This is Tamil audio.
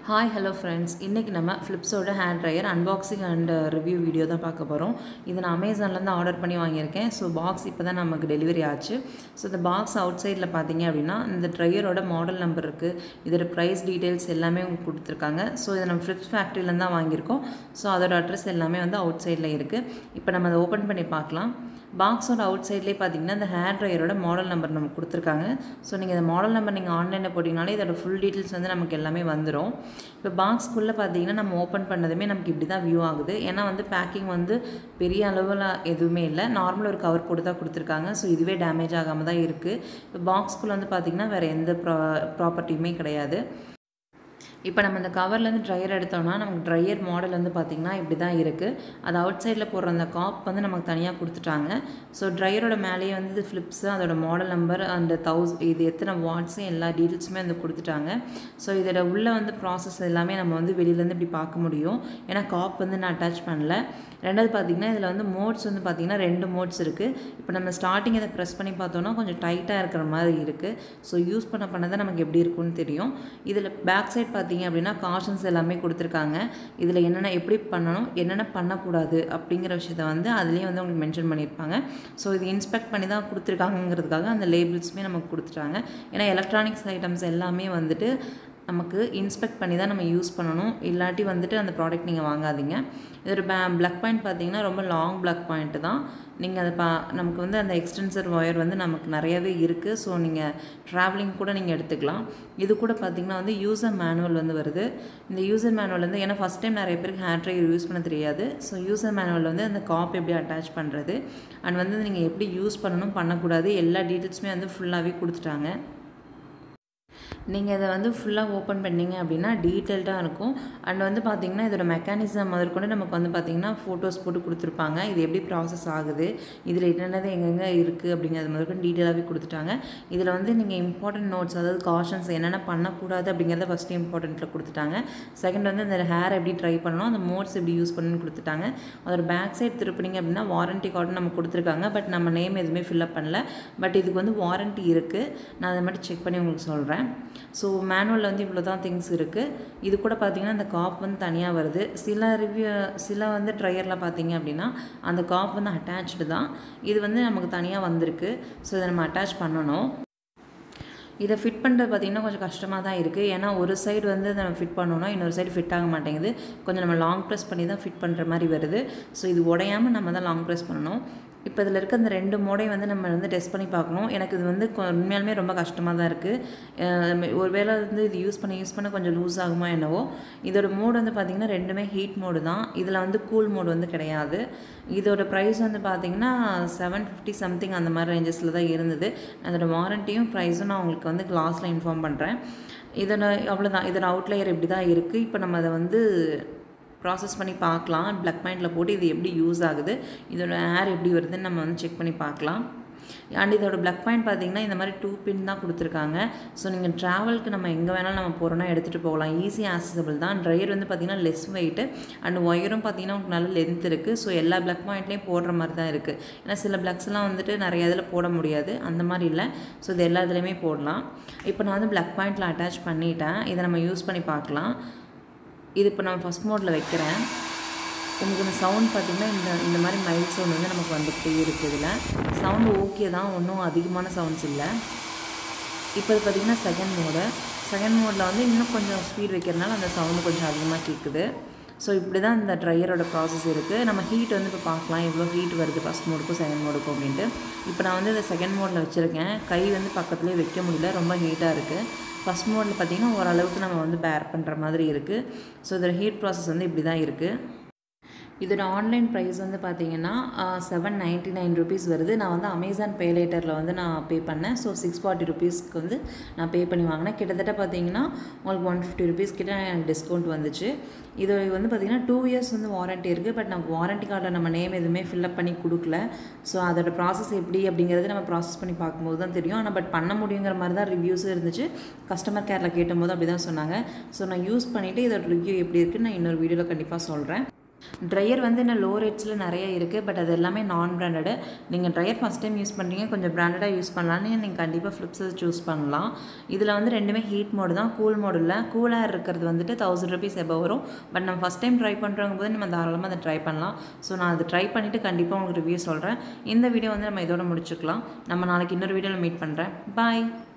ஹாய் ஹலோ ஃப்ரெண்ட்ஸ் இன்றைக்கி நம்ம ஃப்ளிப்ஸோட hair dryer unboxing and review video தான் பார்க்க போகிறோம் இதை நான் அமேசான்லேருந்து ஆர்டர் பண்ணி வாங்கியிருக்கேன் ஸோ பாக்ஸ் இப்போ தான் நமக்கு டெலிவரி ஆச்சு ஸோ இந்த பாக்ஸ் அவுட் சைடில் பார்த்தீங்க அப்படின்னா இந்த ட்ரையரோட மாடல் நம்பர் இருக்குது இதோட ப்ரைஸ் டீட்டெயில்ஸ் எல்லாமே உங்களுக்கு கொடுத்துருக்காங்க ஸோ இதை நம்ம ஃப்ளிப்ஸ் ஃபேக்ட்ரியிலேருந்து தான் வாங்கியிருக்கோம் ஸோ அதோட அட்ரஸ் எல்லாமே வந்து அவுட் சைடில் இருக்குது இப்போ நம்ம அதை ஓப்பன் பண்ணி பார்க்கலாம் பாக்ஸோட அவுட் சைட்லேயே பார்த்தீங்கன்னா இந்த ஹேர் ட்ரையரோட மாடல் நம்பர் நமக்கு கொடுத்துருக்காங்க ஸோ நீங்கள் இந்த மாடல் நம்பர் நீங்கள் ஆன்லைனில் போட்டிங்கனாலே இதோட ஃபுல் டீட்டெயில்ஸ் வந்து நமக்கு எல்லாமே வந்துடும் இப்போ பாக்ஸ்க்குள்ளே பார்த்தீங்கன்னா நம்ம ஓப்பன் பண்ணதுமே நமக்கு இப்படி தான் வியூ ஆகுது ஏன்னா வந்து பேக்கிங் வந்து பெரிய அளவில் எதுவுமே இல்லை நார்மல் ஒரு கவர் போட்டு தான் கொடுத்துருக்காங்க ஸோ இதுவே டேமேஜ் ஆகாமல் தான் இருக்குது இப்போ பாக்ஸ்க்குள்ளே வந்து பார்த்திங்கன்னா வேறு எந்த ப்ரா ப்ராப்பர்ட்டியுமே கிடையாது இப்போ நம்ம இந்த கவர்லேருந்து ட்ரையர் எடுத்தோம்னா நமக்கு ட்ரையர் மாடல் வந்து பார்த்திங்கன்னா இப்படி தான் இருக்குது அது அவுட் சைடில் போடுற அந்த காப் வந்து நமக்கு தனியாக கொடுத்துட்டாங்க ஸோ ட்ரையரோட மேலேயே வந்து ஃப்ளிப்ஸு அதோட மாடல் நம்பர் அந்த தௌஸ் இது எத்தனை வாட்ஸு எல்லா டீட்டெயில்ஸுமே வந்து கொடுத்துட்டாங்க ஸோ இதோட உள்ளே வந்து ப்ராசஸ் எல்லாமே நம்ம வந்து வெளியிலேருந்து இப்படி பார்க்க முடியும் ஏன்னா காப் வந்து நான் அட்டாச் பண்ணல ரெண்டாவது பார்த்திங்கன்னா இதில் வந்து மோட்ஸ் வந்து பார்த்திங்கன்னா ரெண்டு மோட்ஸ் இருக்குது இப்போ நம்ம ஸ்டார்டிங் இதை ப்ரெஸ் பண்ணி பார்த்தோன்னா கொஞ்சம் டைட்டாக இருக்கிற மாதிரி இருக்குது ஸோ யூஸ் பண்ண பண்ண தான் நமக்கு எப்படி இருக்கும்னு தெரியும் இதில் பேக் சைட் பார்த்தீங்க அப்படின்னா காஷன்ஸ் எல்லாமே கொடுத்துருக்காங்க இதில் என்னென்ன எப்படி பண்ணணும் என்னென்ன பண்ணக்கூடாது அப்படிங்கிற விஷயத்த வந்து அதுலேயே வந்து உங்களுக்கு மென்ஷன் பண்ணியிருப்பாங்க ஸோ இது இன்ஸ்பெக்ட் பண்ணி தான் கொடுத்துருக்காங்கிறதுக்காக அந்த லேபிள்ஸுமே நமக்கு கொடுத்துட்டாங்க ஏன்னா எலக்ட்ரானிக்ஸ் ஐட்டம்ஸ் எல்லாமே வந்துட்டு நமக்கு இன்ஸ்பெக்ட் பண்ணி தான் நம்ம யூஸ் பண்ணணும் இல்லாட்டி வந்துட்டு அந்த ப்ராடக்ட் நீங்கள் வாங்காதீங்க இதோட பே ப்ளக் பாயிண்ட் பார்த்தீங்கன்னா ரொம்ப லாங் ப்ளக் பாயிண்ட்டு தான் நீங்கள் அதை பா நமக்கு வந்து அந்த எக்ஸ்டென்சர் ஒயர் வந்து நமக்கு நிறையவே இருக்குது ஸோ நீங்கள் ட்ராவலிங் கூட நீங்கள் எடுத்துக்கலாம் இது கூட பார்த்திங்கன்னா வந்து யூசர் மேனுவல் வந்து வருது இந்த யூசர் மேனுவல் வந்து ஏன்னா ஃபஸ்ட் டைம் நிறைய பேருக்கு ஹேர் ட்ரையர் யூஸ் பண்ண தெரியாது ஸோ யூசர் மேனுவல் வந்து அந்த காப் எப்படி அட்டாச் பண்ணுறது அண்ட் வந்து நீங்கள் எப்படி யூஸ் பண்ணணும் பண்ணக்கூடாது எல்லா டீட்டெயில்ஸுமே வந்து ஃபுல்லாகவே கொடுத்துட்டாங்க நீங்கள் இதை வந்து ஃபுல்லாக ஓப்பன் பண்ணிங்க அப்படின்னா டீட்டெயில்டாக இருக்கும் அண்ட் வந்து பார்த்திங்கன்னா இதோட மெக்கானிசம் முதற்கொண்டு நமக்கு வந்து பார்த்திங்கன்னா ஃபோட்டோஸ் போட்டு கொடுத்துருப்பாங்க இது எப்படி ப்ராசஸ் ஆகுது இதில் என்னென்னது எங்கெங்கே இருக்குது அப்படிங்கிறது முதற்கொண்டு டீட்டெயிலாகவே கொடுத்துட்டாங்க இதில் வந்து நீங்கள் இம்பார்ட்டன்ட் நோட்ஸ் அதாவது காஷன்ஸ் என்னென்ன பண்ணக்கூடாது அப்படிங்கிறத ஃபஸ்ட்டு இம்பார்ட்டண்ட்டில் கொடுத்துட்டாங்க செகண்ட் வந்து இந்த ஹேர் எப்படி ட்ரை பண்ணணும் அந்த மோட்ஸ் எப்படி யூஸ் பண்ணணும்னு கொடுத்துட்டாங்க அதோட பேக் சைட் திருப்பினீங்க அப்படின்னா வாரண்ட்டி கார்டு நம்ம கொடுத்துருக்காங்க பட் நம்ம நேம் எதுவுமே ஃபில்அப் பண்ணல பட் இதுக்கு வந்து வாரண்ட்டி இருக்குது நான் அதை மட்டும் செக் பண்ணி உங்களுக்கு சொல்கிறேன் ஸோ மேனுவலில் வந்து இவ்வளோ தான் திங்ஸ் இருக்குது இது கூட பார்த்திங்கன்னா அந்த காப் வந்து தனியாக வருது சில ரிவ்யூ சில வந்து ட்ரையரில் பார்த்தீங்க அப்படின்னா அந்த காப் வந்து அட்டாச்சு தான் இது வந்து நமக்கு தனியாக வந்திருக்கு ஸோ இதை நம்ம அட்டாச் பண்ணணும் இதை ஃபிட் பண்ணுறது பார்த்திங்கன்னா கொஞ்சம் கஷ்டமாக தான் இருக்குது ஏன்னா ஒரு சைடு வந்து நம்ம ஃபிட் பண்ணணும் இன்னொரு சைடு ஃபிட் ஆக மாட்டேங்குது கொஞ்சம் நம்ம லாங் ப்ரெஸ் பண்ணி தான் ஃபிட் பண்ணுற மாதிரி வருது ஸோ இது உடையாமல் நம்ம தான் லாங் ப்ரெஸ் பண்ணணும் இப்போ இதில் இருக்க அந்த ரெண்டு மோடையும் வந்து நம்ம வந்து டெஸ்ட் பண்ணி பார்க்கணும் எனக்கு இது வந்து உண்மையாலுமே ரொம்ப கஷ்டமாக தான் இருக்குது ஒரு வேளை வந்து இது யூஸ் பண்ண யூஸ் பண்ண கொஞ்சம் லூஸ் ஆகுமா என்னவோ இதோட மோடு வந்து பார்த்திங்கன்னா ரெண்டுமே ஹீட் மோடு தான் இதில் வந்து கூல் மோடு வந்து கிடையாது இதோட ப்ரைஸ் வந்து பார்த்திங்கன்னா செவன் ஃபிஃப்டி சம்திங் அந்த மாதிரி ரேஞ்சஸில் தான் இருந்தது அதோட வாரண்ட்டியும் ப்ரைஸும் நான் உங்களுக்கு வந்து கிளாஸில் இன்ஃபார்ம் பண்ணுறேன் இதோட அவ்வளோதான் இதோட அவுட்லேயர் இப்படி தான் இருக்குது இப்போ நம்ம அதை வந்து ப்ராசஸ் பண்ணி பார்க்கலாம் ப்ளக் பாயிண்டில் போட்டு இது எப்படி யூஸ் ஆகுது இதோட ஏர் எப்படி வருதுன்னு நம்ம வந்து செக் பண்ணி பார்க்கலாம் அண்ட் இதோட ப்ளக் பாயிண்ட் பார்த்தீங்கன்னா இந்த மாதிரி டூ பின் தான் கொடுத்துருக்காங்க ஸோ நீங்கள் ட்ராவலுக்கு நம்ம எங்கே வேணாலும் நம்ம போகிறோன்னா எடுத்துகிட்டு போகலாம் ஈஸி ஆக்சசபிள் தான் ட்ரையர் வந்து பார்த்திங்கன்னா லெஸ் வெயிட்டு அண்ட் ஒயரும் பார்த்திங்கன்னா உங்களுக்கு நல்ல லென்த் இருக்குது ஸோ எல்லா ப்ளக் பாயிண்ட்லேயும் போடுற மாதிரி தான் இருக்குது ஏன்னா சில ப்ளக்ஸ்லாம் வந்துட்டு நிறைய இதில் போட முடியாது அந்த மாதிரி இல்லை ஸோ இது எல்லா இதுலேயுமே போடலாம் இப்போ நான் வந்து ப்ளக் பாயிண்டில் அட்டாச் பண்ணிட்டேன் இதை நம்ம யூஸ் பண்ணி பார்க்கலாம் இது இப்போ நான் ஃபஸ்ட் மோடில் வைக்கிறேன் உங்களுக்கு இந்த சவுண்ட் பார்த்திங்கன்னா இந்த இந்த மாதிரி மைல் சவுண்ட் வந்து நமக்கு வந்துக்கிட்டே இருக்குது இதில் சவுண்டு ஓகே தான் ஒன்றும் அதிகமான சவுண்ட்ஸ் இல்லை இப்போ இது பார்த்திங்கன்னா செகண்ட் மோடு செகண்ட் மோடில் வந்து இன்னும் கொஞ்சம் ஸ்பீட் வைக்கிறதுனால அந்த சவுண்டு கொஞ்சம் அதிகமாக கேட்குது ஸோ இப்படி தான் இந்த ட்ரையரோட ப்ராசஸ் இருக்குது நம்ம ஹீட் வந்து இப்போ பார்க்கலாம் எவ்வளோ ஹீட் வருது ஃபஸ்ட் மோடுக்கும் செகண்ட் மோடுக்கும் அப்படின்ட்டு இப்போ நான் வந்து இதை செகண்ட் மோடில் வச்சுருக்கேன் கை வந்து பக்கத்துலேயே வைக்க முடியல ரொம்ப ஹீட்டாக இருக்குது ஃபஸ்ட் மோடில் பார்த்திங்கன்னா ஓரளவுக்கு நம்ம வந்து பேர் பண்ணுற மாதிரி இருக்குது ஸோ இதோட ஹீட் ப்ராசஸ் வந்து இப்படி தான் இருக்குது இதோட ஆன்லைன் ப்ரைஸ் வந்து பார்த்தீங்கன்னா செவன் நைன்ட்டி நைன் ருபீஸ் வருது நான் வந்து அமேசான் பே லேட்டரில் வந்து நான் பே பண்ணேன் ஸோ சிக்ஸ் ஃபார்ட்டி ருபீஸ்க்கு வந்து நான் பே பண்ணி வாங்கினேன் கிட்டத்தட்ட பார்த்தீங்கன்னா உங்களுக்கு ஒன் ஃபிஃப்டி ருபீஸ் கிட்ட எனக்கு டிஸ்கவுண்ட் வந்துச்சு இது வந்து பார்த்திங்கன்னா டூ இயர்ஸ் வந்து வாரண்ட்டி இருக்குது பட் நமக்கு வாரண்ட்டி கார்டில் நம்ம நேம் எதுவுமே ஃபில்அப் பண்ணி கொடுக்கல ஸோ அதோட ப்ராசஸ் எப்படி அப்படிங்கிறது நம்ம ப்ராசஸ் பண்ணி பார்க்கும்போது தான் தெரியும் ஆனால் பட் பண்ண முடியுங்கிற மாதிரி தான் ரிவ்யூஸும் இருந்துச்சு கஸ்டமர் கேரில் கேட்டும்போது அப்படி தான் சொன்னாங்க ஸோ நான் யூஸ் பண்ணிவிட்டு இதோட ரிவ்யூ எப்படி இருக்குன்னு நான் இன்னொரு வீடியோவில் கண்டிப்பாக சொல்கிறேன் ட்ரையர் வந்து இன்னும் லோ ரேட்ஸில் நிறைய இருக்குது பட் அது எல்லாமே நான் பிராண்டடு நீங்கள் ட்ரையர் ஃபஸ்ட் டைம் யூஸ் பண்ணுறீங்க கொஞ்சம் பிராண்டடாக யூஸ் பண்ணலான்னு நீங்கள் கண்டிப்பாக ஃப்ளிப்ஸை சூஸ் பண்ணலாம் இதில் வந்து ரெண்டுமே ஹீட் மோடு தான் கூல் மோடு இல்லை கூலாக இருக்கிறது வந்துட்டு தௌசண்ட் ருபீஸ் எபோ வரும் பட் நம்ம ஃபஸ்ட் டைம் ட்ரை பண்ணுறவங்க போது நம்ம தாராளமாக அதை ட்ரை பண்ணலாம் ஸோ நான் அதை ட்ரை பண்ணிவிட்டு கண்டிப்பாக உங்களுக்கு ரிவ்யூ சொல்கிறேன் இந்த வீடியோ வந்து நம்ம இதோட முடிச்சுக்கலாம் நம்ம நாளைக்கு இன்னொரு வீடியோவில் மீட் பண்ணுறேன் பாய்